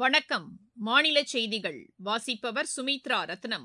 வணக்கம் மாநில செய்திகள் வாசிப்பவர் சுமித்ரா ரத்னம்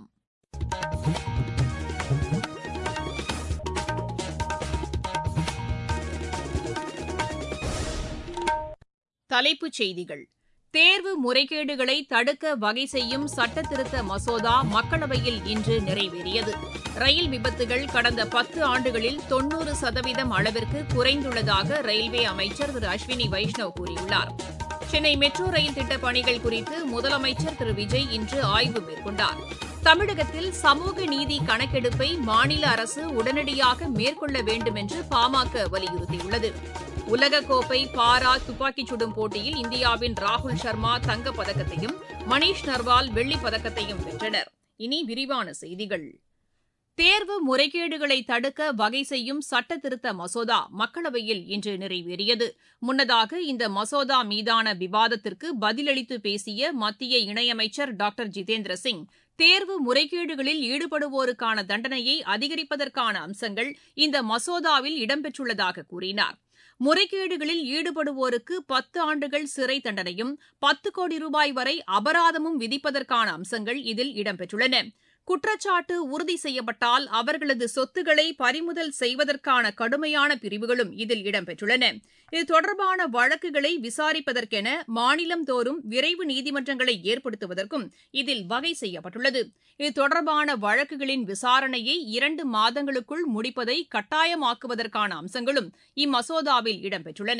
தலைப்புச் செய்திகள் தேர்வு முறைகேடுகளை தடுக்க வகை செய்யும் சட்டத்திருத்த மசோதா மக்களவையில் இன்று நிறைவேறியது ரயில் விபத்துகள் கடந்த பத்து ஆண்டுகளில் தொன்னூறு சதவீதம் அளவிற்கு குறைந்துள்ளதாக ரயில்வே அமைச்சர் திரு அஸ்வினி வைஷ்ணவ் கூறியுள்ளார் சென்னை மெட்ரோ ரயில் திட்டப் பணிகள் குறித்து முதலமைச்சர் திரு விஜய் இன்று ஆய்வு மேற்கொண்டார் தமிழகத்தில் சமூக நீதி கணக்கெடுப்பை மாநில அரசு உடனடியாக மேற்கொள்ள வேண்டும் என்று பாமக வலியுறுத்தியுள்ளது உலகக்கோப்பை பாரா துப்பாக்கிச் சுடும் போட்டியில் இந்தியாவின் ராகுல் சர்மா தங்கப் பதக்கத்தையும் மணீஷ் நர்வால் வெள்ளிப் பதக்கத்தையும் வென்றனர் இனி விரிவான செய்திகள் தேர்வு முறைகேடுகளை தடுக்க வகை செய்யும் சட்ட திருத்த மசோதா மக்களவையில் இன்று நிறைவேறியது முன்னதாக இந்த மசோதா மீதான விவாதத்திற்கு பதிலளித்து பேசிய மத்திய இணையமைச்சர் டாக்டர் ஜிதேந்திர சிங் தேர்வு முறைகேடுகளில் ஈடுபடுவோருக்கான தண்டனையை அதிகரிப்பதற்கான அம்சங்கள் இந்த மசோதாவில் இடம்பெற்றுள்ளதாக கூறினார் முறைகேடுகளில் ஈடுபடுவோருக்கு பத்து ஆண்டுகள் சிறை தண்டனையும் பத்து கோடி ரூபாய் வரை அபராதமும் விதிப்பதற்கான அம்சங்கள் இதில் இடம்பெற்றுள்ளன குற்றச்சாட்டு உறுதி செய்யப்பட்டால் அவர்களது சொத்துக்களை பறிமுதல் செய்வதற்கான கடுமையான பிரிவுகளும் இதில் இடம்பெற்றுள்ளன இது தொடர்பான வழக்குகளை விசாரிப்பதற்கென மாநிலந்தோறும் விரைவு நீதிமன்றங்களை ஏற்படுத்துவதற்கும் இதில் வகை செய்யப்பட்டுள்ளது இது தொடர்பான வழக்குகளின் விசாரணையை இரண்டு மாதங்களுக்குள் முடிப்பதை கட்டாயமாக்குவதற்கான அம்சங்களும் இம்மசோதாவில் இடம்பெற்றுள்ளன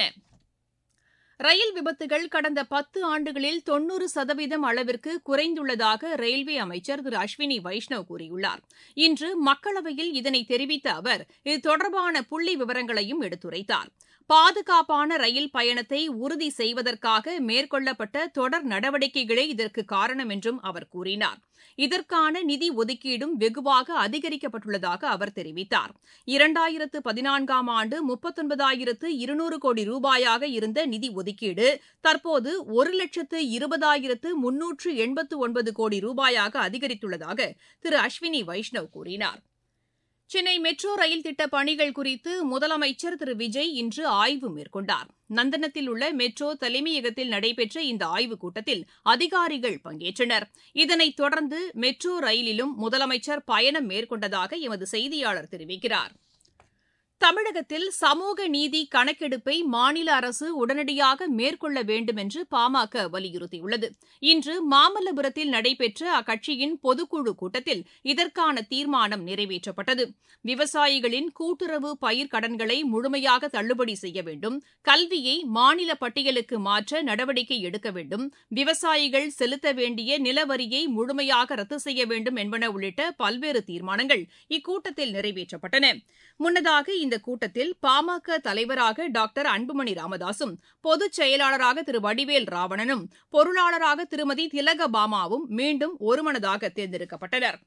ரயில் விபத்துகள் கடந்த பத்து ஆண்டுகளில் தொன்னூறு சதவீதம் அளவிற்கு குறைந்துள்ளதாக ரயில்வே அமைச்சர் திரு அஸ்வினி வைஷ்ணவ் கூறியுள்ளார் இன்று மக்களவையில் இதனை தெரிவித்த அவர் இது தொடர்பான புள்ளி விவரங்களையும் எடுத்துரைத்தார் பாதுகாப்பான ரயில் பயணத்தை உறுதி செய்வதற்காக மேற்கொள்ளப்பட்ட தொடர் நடவடிக்கைகளே இதற்கு காரணம் என்றும் அவர் கூறினார் இதற்கான நிதி ஒதுக்கீடும் வெகுவாக அதிகரிக்கப்பட்டுள்ளதாக அவர் தெரிவித்தார் இரண்டாயிரத்து பதினான்காம் ஆண்டு முப்பத்தொன்பதாயிரத்து இருநூறு கோடி ரூபாயாக இருந்த நிதி ஒதுக்கீடு தற்போது ஒரு லட்சத்து இருபதாயிரத்து முன்னூற்று எண்பத்து ஒன்பது கோடி ரூபாயாக அதிகரித்துள்ளதாக திரு அஸ்வினி வைஷ்ணவ் கூறினார் சென்னை மெட்ரோ ரயில் திட்ட பணிகள் குறித்து முதலமைச்சர் திரு விஜய் இன்று ஆய்வு மேற்கொண்டார் நந்தனத்தில் உள்ள மெட்ரோ தலைமையகத்தில் நடைபெற்ற இந்த ஆய்வுக் கூட்டத்தில் அதிகாரிகள் பங்கேற்றனர் இதனைத் தொடர்ந்து மெட்ரோ ரயிலிலும் முதலமைச்சர் பயணம் மேற்கொண்டதாக எமது செய்தியாளர் தெரிவிக்கிறார் தமிழகத்தில் சமூக நீதி கணக்கெடுப்பை மாநில அரசு உடனடியாக மேற்கொள்ள வேண்டும் என்று பாமக வலியுறுத்தியுள்ளது இன்று மாமல்லபுரத்தில் நடைபெற்ற அக்கட்சியின் பொதுக்குழு கூட்டத்தில் இதற்கான தீர்மானம் நிறைவேற்றப்பட்டது விவசாயிகளின் கூட்டுறவு பயிர் கடன்களை முழுமையாக தள்ளுபடி செய்ய வேண்டும் கல்வியை மாநில பட்டியலுக்கு மாற்ற நடவடிக்கை எடுக்க வேண்டும் விவசாயிகள் செலுத்த வேண்டிய நிலவரியை முழுமையாக ரத்து செய்ய வேண்டும் என்பன உள்ளிட்ட பல்வேறு தீர்மானங்கள் இக்கூட்டத்தில் நிறைவேற்றப்பட்டன முன்னதாக இந்த கூட்டத்தில் பாமக தலைவராக டாக்டர் அன்புமணி ராமதாசும் பொதுச் செயலாளராக திரு வடிவேல் ராவணனும் பொருளாளராக திருமதி திலகபாமாவும் மீண்டும் ஒருமனதாக தேர்ந்தெடுக்கப்பட்டனர்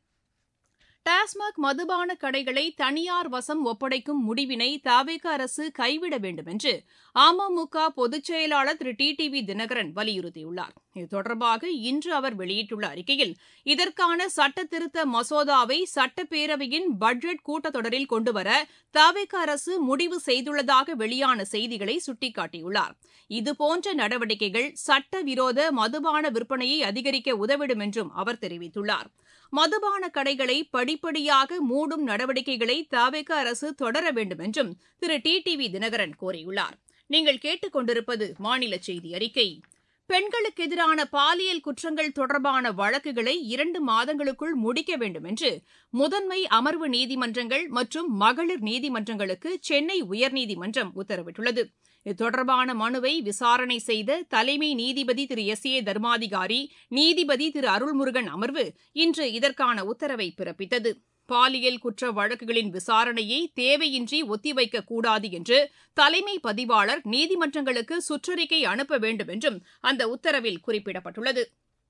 டாஸ்மாக் மதுபான கடைகளை தனியார் வசம் ஒப்படைக்கும் முடிவினை தவேக அரசு கைவிட வேண்டும் என்று அமமுக பொதுச் செயலாளர் Thiru T T V Dhinakaran வலியுறுத்தியுள்ளார் இது தொடர்பாக இன்று அவர் வெளியிட்டுள்ள அறிக்கையில் இதற்கான சட்ட திருத்த மசோதாவை சட்டப்பேரவையின் பட்ஜெட் கூட்டத்தொடரில் கொண்டுவர தவேக அரசு முடிவு செய்துள்ளதாக வெளியான செய்திகளை சுட்டிக்காட்டியுள்ளார் இதுபோன்ற நடவடிக்கைகள் சட்டவிரோத மதுபான விற்பனையை அதிகரிக்க உதவிடும் என்றும் அவர் தெரிவித்துள்ளார் மதுபான கடைகளை படிப்படியாக மூடும் நடவடிக்கைகளை தவேக அரசு தொடர வேண்டும் என்றும் Thiru T T V Dhinakaran கோரியுள்ளார் நீங்கள் கேட்டுக் கொண்டிருப்பது மாநில செய்தி அறிக்கை பெண்களுக்கு எதிரான பாலியல் குற்றங்கள் தொடர்பான வழக்குகளை இரண்டு மாதங்களுக்குள் முடிக்க வேண்டும் என்று முதன்மை அமர்வு நீதிமன்றங்கள் மற்றும் மகளிர் நீதிமன்றங்களுக்கு சென்னை உயர்நீதிமன்றம் உத்தரவிட்டுள்ளது இது தொடர்பான மனுவை விசாரணை செய்த தலைமை நீதிபதி திரு எஸ் ஏ தர்மாதிகாரி நீதிபதி திரு அருள்முருகன் அமர்வு இன்று இதற்கான உத்தரவை பிறப்பித்தது பாலியல் குற்ற வழக்குகளின் விசாரணையை தேவையின்றி ஒத்திவைக்கக் கூடாது என்று தலைமை பதிவாளர் நீதிமன்றங்களுக்கு சுற்றறிக்கை அனுப்ப வேண்டும் என்றும் அந்த உத்தரவில் குறிப்பிடப்பட்டுள்ளது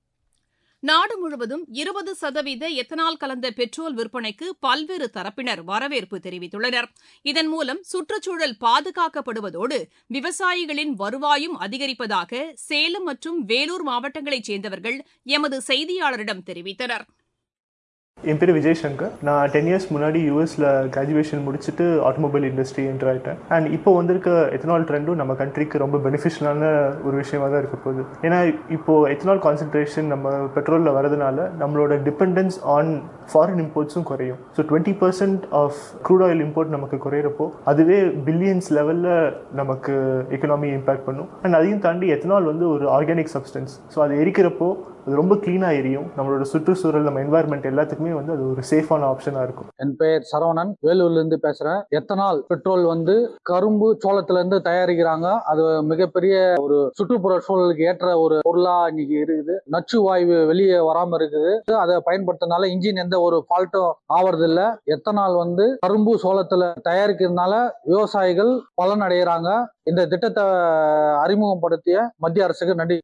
நாடு முழுவதும் இருபது சதவீத எத்தனால் கலந்த பெட்ரோல் விற்பனைக்கு பல்வேறு தரப்பினர் வரவேற்பு தெரிவித்துள்ளனர் இதன் மூலம் சுற்றுச்சூழல் பாதுகாக்கப்படுவதோடு விவசாயிகளின் வருவாயும் அதிகரிப்பதாக சேலம் மற்றும் வேலூர் மாவட்டங்களைச் சேர்ந்தவர்கள் எமது செய்தியாளரிடம் தெரிவித்தனர் என் பேர் விஜய் சங்கர் நான் டென் இயர்ஸ் முன்னாடி யூஎஸில் கிராஜுவேஷன் முடிச்சுட்டு ஆட்டோமொபைல் இண்டஸ்ட்ரி என்டர் ஆகிட்டேன் அண்ட் இப்போ வந்திருக்க எத்தனால் ட்ரெண்டும் நம்ம கண்ட்ரிக்கு ரொம்ப பெனிஃபிஷியலான ஒரு விஷயமா தான் இருக்க போகுது ஏன்னா இப்போது எத்தனால் கான்சன்ட்ரேஷன் நம்ம பெட்ரோலில் வரதுனால நம்மளோட டிபெண்டன்ஸ் ஆன் ஃபாரின் இம்போர்ட்ஸும் குறையும் so twenty percent of crude oil import நமக்கு குறையிறப்போ அதுவே பில்லியன்ஸ் லெவலில் நமக்கு எக்கனாமி இம்பேக்ட் பண்ணும் அண்ட் அதையும் தாண்டி எத்தனால் வந்து ஒரு ஆர்கானிக் சப்ஸ்டன்ஸ் ஸோ அது எரிக்கிறப்போ அது ரொம்ப க்ளீனாக எரியும் நம்மளோட சுற்றுச்சூழல் நம்ம என்வாயர்மெண்ட் எல்லாத்துக்குமே வந்து அது ஒரு சேஃபான ஆப்ஷனாக இருக்கும் என் பெயர் சரவணன் வேலூர்ல இருந்து பேசுறேன் எத்தனால் பெட்ரோல் வந்து கரும்பு சோளத்துல இருந்து தயாரிக்கிறாங்க அது மிகப்பெரிய ஒரு சுற்றுப்புற சூழலுக்கு ஏற்ற ஒரு பொருளா இன்னைக்கு இருக்குது நச்சு வாயு வெளியே வராம இருக்குது அதை பயன்படுத்தினால இன்ஜின் எந்த ஒரு ஃபால்ட்டும் ஆவறது இல்ல எத்தனால் வந்து கரும்பு சோளத்துல தயாரிக்கிறதுனால விவசாயிகள் பலன் அடைகிறாங்க இந்த திட்டத்தை அறிமுகப்படுத்திய மத்திய அரசுக்கு நன்றி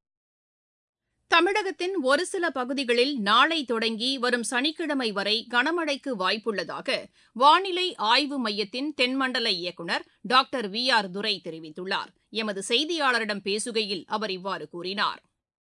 தமிழகத்தின் ஒரு சில பகுதிகளில் நாளை தொடங்கி வரும் சனிக்கிழமை வரை கனமழைக்கு வாய்ப்புள்ளதாக வானிலை ஆய்வு மையத்தின் தென்மண்டல இயக்குநர் டாக்டர் வி ஆர் துரை தெரிவித்துள்ளார் எமது செய்தியாளரிடம் பேசுகையில் அவர் இவ்வாறு கூறினார்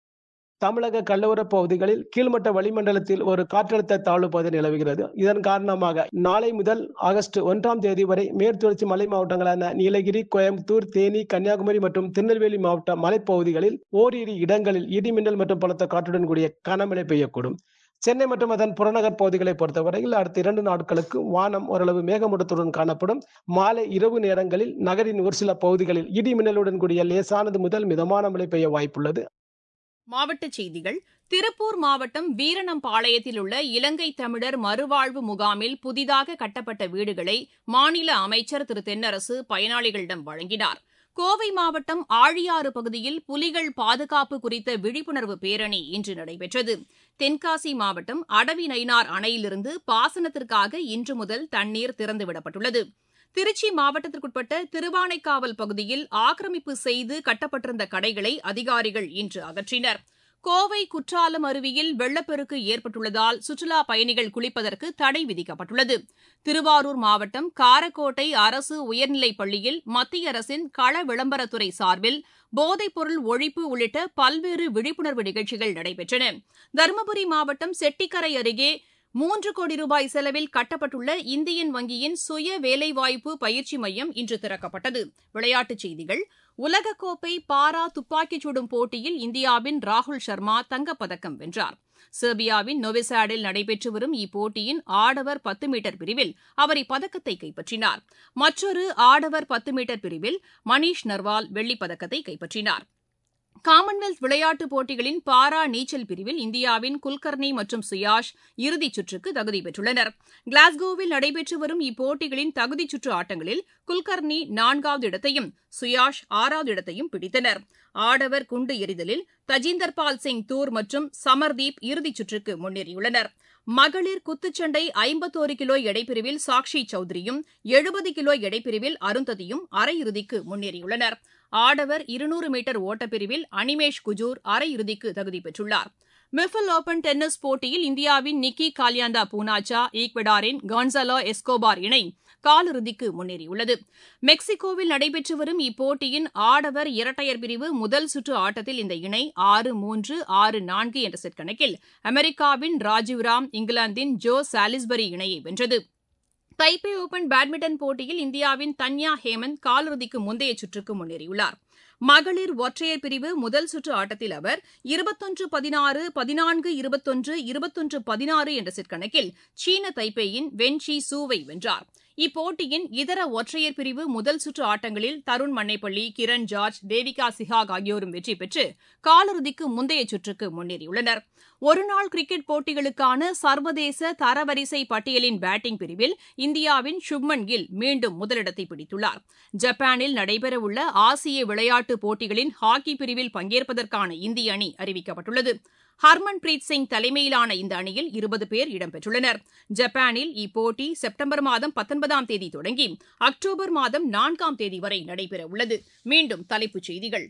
தமிழக கடலோரப் பகுதிகளில் கீழ்மட்ட வளிமண்டலத்தில் ஒரு காற்றழுத்த தாழ்வு பகுதி நிலவுகிறது இதன் காரணமாக நாளை முதல் ஆகஸ்ட் ஒன்றாம் தேதி வரை மேற்குத்தொடர்ச்சி மலை மாவட்டங்களான நீலகிரி கோயம்புத்தூர் தேனி கன்னியாகுமரி மற்றும் திருநெல்வேலி மாவட்ட மலைப்பகுதிகளில் ஓரிரு இடங்களில் இடிமின்னல் மற்றும் பலத்த காற்றுடன் கூடிய கனமழை பெய்யக்கூடும் சென்னை மற்றும் அதன் புறநகர் பகுதிகளை பொறுத்தவரையில் அடுத்த இரண்டு நாட்களுக்கு வானம் ஓரளவு மேகமூட்டத்துடன் காணப்படும் மாலை இரவு நேரங்களில் நகரின் ஒரு சில பகுதிகளில் இடி மின்னலுடன் கூடிய லேசானது முதல் மிதமான மழை பெய்ய வாய்ப்புள்ளது மாவட்டச் செய்திகள் திருப்பூர் மாவட்டம் வீரணம்பாளையத்தில் உள்ள இலங்கை தமிழர் மறுவாழ்வு முகாமில் புதிதாக கட்டப்பட்ட வீடுகளை மாநில அமைச்சர் திரு தென்னரசு பயனாளிகளிடம் வழங்கினார் கோவை மாவட்டம் ஆழியாறு பகுதியில் புலிகள் பாதுகாப்பு குறித்த விழிப்புணர்வு பேரணி இன்று நடைபெற்றது தென்காசி மாவட்டம் அடவி நயினார் அணையிலிருந்து பாசனத்திற்காக இன்று முதல் தண்ணீர் திறந்துவிடப்பட்டுள்ளது திருச்சி மாவட்டத்திற்குட்பட்ட திருவானைக்காவல் பகுதியில் ஆக்கிரமிப்பு செய்து கட்டப்பட்டிருந்த கடைகளை அதிகாரிகள் இன்று அகற்றினர் கோவை குற்றாலம் அருவியில் வெள்ளப்பெருக்கு ஏற்பட்டுள்ளதால் சுற்றுலாப் பயணிகள் குளிப்பதற்கு தடை விதிக்கப்பட்டுள்ளது திருவாரூர் மாவட்டம் காரக்கோட்டை அரசு உயர்நிலைப் பள்ளியில் மத்திய அரசின் கள விளம்பரத்துறை சார்பில் போதைப்பொருள் ஒழிப்பு உள்ளிட்ட பல்வேறு விழிப்புணர்வு நிகழ்ச்சிகள் நடைபெற்றன தருமபுரி மாவட்டம் செட்டிக்கரை அருகே மூன்று கோடி ரூபாய் செலவில் கட்டப்பட்டுள்ள இந்தியன் வங்கியின் சுய வேலைவாய்ப்பு பயிற்சி மையம் இன்று திறக்கப்பட்டது விளையாட்டுச் செய்திகள் உலகக்கோப்பை பாரா துப்பாக்கிச் சுடும் போட்டியில் இந்தியாவின் ராகுல் சர்மா தங்கப்பதக்கம் வென்றார் செர்பியாவின் நொவிசாடில் நடைபெற்று வரும் இப்போட்டியின் ஆடவர் பத்து மீட்டர் பிரிவில் அவர் இப்பதக்கத்தை கைப்பற்றினார் மற்றொரு ஆடவர் பத்து மீட்டர் பிரிவில் மணீஷ் நர்வால் வெள்ளிப் பதக்கத்தை கைப்பற்றினார் காமன்வெல்த் விளையாட்டுப் போட்டிகளின் பாரா நீச்சல் பிரிவில் இந்தியாவின் குல்கர்னி மற்றும் சுயாஷ் இறுதிச் சுற்றுக்கு தகுதி பெற்றுள்ளனர் கிளாஸ்கோவில் நடைபெற்று வரும் இப்போட்டிகளின் தகுதிச் சுற்று ஆட்டங்களில் குல்கர்னி நான்காவது இடத்தையும் சுயாஷ் ஆறாவது இடத்தையும் பிடித்தனர் ஆடவர் குண்டு எறிதலில் தஜிந்தர்பால் சிங் தூர் மற்றும் சமர்தீப் இறுதிச் சுற்றுக்கு முன்னேறியுள்ளனர் மகளிர் குத்துச்சண்டை ஐம்பத்தோரு கிலோ எடைப்பிரிவில் சாக்ஷி சௌத்ரியும் எழுபது கிலோ எடைப்பிரிவில் அருந்ததியும் அரையிறுதிக்கு முன்னேறியுள்ளனர் ஆடவர் இருநூறு மீட்டர் ஓட்டப்பிரிவில் அனிமேஷ் குஜூர் அரையிறுதிக்கு தகுதி பெற்றுள்ளார் மிஃபில் ஓபன் டென்னிஸ் போட்டியில் இந்தியாவின் நிக்கி காலியாந்தா பூனாச்சா ஈக்வடாரின் கான்சலோ எஸ்கோபார் இணை காலிறுதிக்கு முன்னேறியுள்ளது மெக்சிகோவில் நடைபெற்று வரும் இப்போட்டியின் ஆடவர் இரட்டையர் பிரிவு முதல் சுற்று ஆட்டத்தில் இந்த இணை ஆறு மூன்று ஆறு நான்கு என்ற செட் கணக்கில் அமெரிக்காவின் ராஜீவ்ராம் இங்கிலாந்தின் ஜோ சாலிஸ்பரி இணையை வென்றது தைப்பே ஓபன் பேட்மிண்டன் போட்டியில் இந்தியாவின் தன்யா ஹேமந்த் காலிறுதிக்கு முந்தைய சுற்றுக்கு முன்னேறியுள்ளார் மகளிர் ஒற்றையர் பிரிவு முதல் சுற்று ஆட்டத்தில் அவர் இருபத்தொன்று பதினாறு பதினான்கு இருபத்தொன்று இருபத்தொன்று பதினாறு என்ற செட் கணக்கில் சீன தைப்பேயின் வென்ஷி சூவை வென்றார் இப்போட்டியின் இதர ஒற்றையர் பிரிவு முதல் சுற்று ஆட்டங்களில் தருண் மன்னைப்பள்ளி கிரண் ஜார்ஜ் தேவிகா சிஹாக் ஆகியோரும் வெற்றி பெற்று காலிறுதிக்கு முந்தைய சுற்றுக்கு முன்னேறியுள்ளனர் ஒருநாள் கிரிக்கெட் போட்டிகளுக்கான சர்வதேச தரவரிசை பட்டியலின் பேட்டிங் பிரிவில் இந்தியாவின் சுப்மன் கில் மீண்டும் முதலிடத்தை பிடித்துள்ளார் ஜப்பானில் நடைபெறவுள்ள ஆசிய விளையாட்டுப் போட்டிகளின் ஹாக்கி பிரிவில் பங்கேற்பதற்கான இந்திய அணி அறிவிக்கப்பட்டுள்ளது ஹர்மன்பிரீத் சிங் தலைமையிலான இந்த அணியில் இருபது பேர் இடம்பெற்றுள்ளனர் ஜப்பானில் இப்போட்டி செப்டம்பர் மாதம் பத்தொன்பதாம் தேதி தொடங்கி அக்டோபர் மாதம் நான்காம் தேதி வரை நடைபெறவுள்ளது மீண்டும் தலைப்புச் செய்திகள்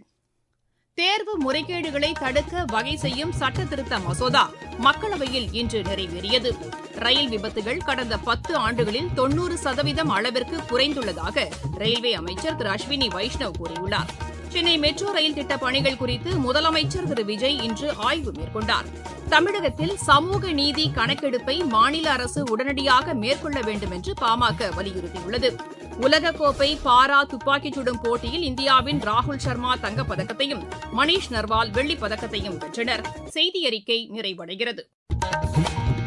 தேர்வு முறைகேடுகளை தடுக்க வகை செய்யும் சட்ட திருத்த மசோதா மக்களவையில் இன்று நிறைவேறியது ரயில் விபத்துகள் கடந்த பத்து ஆண்டுகளில் தொன்னூறு சதவீதம் அளவிற்கு குறைந்துள்ளதாக ரயில்வே அமைச்சர் திரு அஸ்வினி வைஷ்ணவ் கூறியுள்ளார் சென்னை மெட்ரோ ரயில் திட்ட பணிகள் குறித்து முதலமைச்சர் திரு விஜய் இன்று ஆய்வு மேற்கொண்டார் தமிழகத்தில் சமூக நீதி கணக்கெடுப்பை மாநில அரசு உடனடியாக மேற்கொள்ள வேண்டும் என்று பாமக வலியுறுத்தியுள்ளது உலகக்கோப்பை பாரா துப்பாக்கிச் சுடும் போட்டியில் இந்தியாவின் ராகுல் சர்மா தங்கப்பதக்கத்தையும் மணீஷ் நர்வால் வெள்ளிப் பதக்கத்தையும் வென்றனர் செய்தி அறிக்கை நிறைவடைகிறது